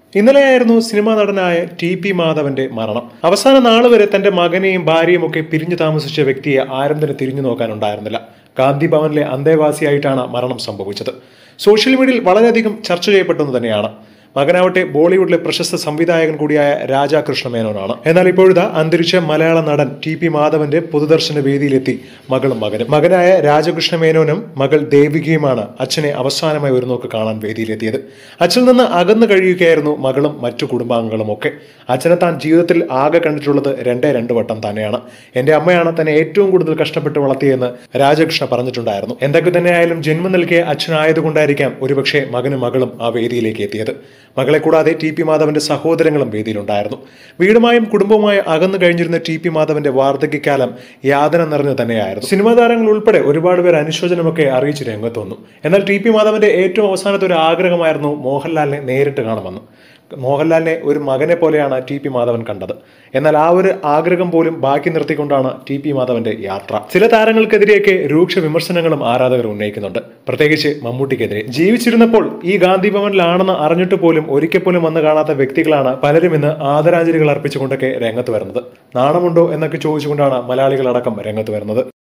ഇന്നലെയായിരുന്നു cinema നടനായ T P മാധവന്റെ മരണം അവസാന നാൾ വരെ തന്റെ മകനെയും ഭാര്യയും ഒക്കെ പിരിഞ്ഞു താമസിച്ച വ്യക്തിയെ ആരും തന്നെ തിരിഞ്ഞു നോക്കാനുണ്ടായിരുന്നില്ല ഗാന്ധി ഭവനിലെ അന്തേവാസിയായിട്ടാണ് മരണം സംഭവിച്ചത് സോഷ്യൽ മീഡിയയിൽ വളരെയധികം ചർച്ച ചെയ്യപ്പെട്ടെന്ന് തന്നെയാണ് മകനാവട്ടെ ബോളിവുഡിലെ പ്രശസ്ത സംവിധായകൻ കൂടിയായ രാജാ കൃഷ്ണ മേനോനാണ് എന്നാൽ ഇപ്പോഴിതാ അന്തരിച്ച മലയാള നടൻ ടി പി മാധവന്റെ പൊതുദർശന വേദിയിലെത്തി മകളും മകനും മകനായ രാജകൃഷ്ണ മേനോനും മകൾ ദേവികയുമാണ് അച്ഛനെ അവസാനമായി ഒരു നോക്ക് കാണാൻ വേദിയിലെത്തിയത് അച്ഛനിൽ നിന്ന് അകന്നു കഴിയുകയായിരുന്നു മകളും മറ്റു കുടുംബാംഗങ്ങളും ഒക്കെ അച്ഛനെ താൻ ജീവിതത്തിൽ ആകെ കണ്ടിട്ടുള്ളത് രണ്ടേ രണ്ട് വട്ടം തന്നെയാണ് എന്റെ അമ്മയാണ് തന്നെ ഏറ്റവും കൂടുതൽ കഷ്ടപ്പെട്ട് വളർത്തിയെന്ന് രാജകൃഷ്ണ പറഞ്ഞിട്ടുണ്ടായിരുന്നു എന്തൊക്കെ തന്നെയായാലും ജന്മം നൽകിയ അച്ഛനായതുകൊണ്ടായിരിക്കാം ഒരുപക്ഷെ മകനും മകളും ആ വേദിയിലേക്ക് എത്തിയത് മകളെ കൂടാതെ ടി പി മാധവന്റെ സഹോദരങ്ങളും വേദിയിലുണ്ടായിരുന്നു വീടുമായും കുടുംബവുമായി അകന്നു കഴിഞ്ഞിരുന്ന ടി പി മാധവന്റെ വാർദ്ധക്യകാലം യാതന നിറഞ്ഞു തന്നെയായിരുന്നു സിനിമാ താരങ്ങൾ ഉൾപ്പെടെ ഒരുപാട് പേർ അനുശോചനമൊക്കെ അറിയിച്ച് രംഗത്ത് വന്നു എന്നാൽ ടി പി മാധവന്റെ ഏറ്റവും അവസാനത്തെ ഒരു ആഗ്രഹമായിരുന്നു മോഹൻലാലിനെ നേരിട്ട് കാണുമെന്ന് മോഹൻലാലിനെ ഒരു മകനെ പോലെയാണ് ടി പി മാധവൻ കണ്ടത് എന്നാൽ ആ ഒരു ആഗ്രഹം പോലും ബാക്കി നിർത്തിക്കൊണ്ടാണ് ടി പി മാധവന്റെ യാത്ര ചില താരങ്ങൾക്കെതിരെയൊക്കെ രൂക്ഷ വിമർശനങ്ങളും ആരാധകർ ഉന്നയിക്കുന്നുണ്ട് പ്രത്യേകിച്ച് മമ്മൂട്ടിക്കെതിരെ ജീവിച്ചിരുന്നപ്പോൾ ഈ ഗാന്ധി ഭവനിലാണെന്ന് അറിഞ്ഞിട്ട് പോലും ഒരിക്കൽ പോലും വന്ന് കാണാത്ത വ്യക്തികളാണ് പലരും ഇന്ന് ആദരാഞ്ജലികൾ അർപ്പിച്ചുകൊണ്ടൊക്കെ രംഗത്ത് വരുന്നത് നാണമുണ്ടോ എന്നൊക്കെ ചോദിച്ചുകൊണ്ടാണ് മലയാളികളടക്കം രംഗത്ത് വരുന്നത്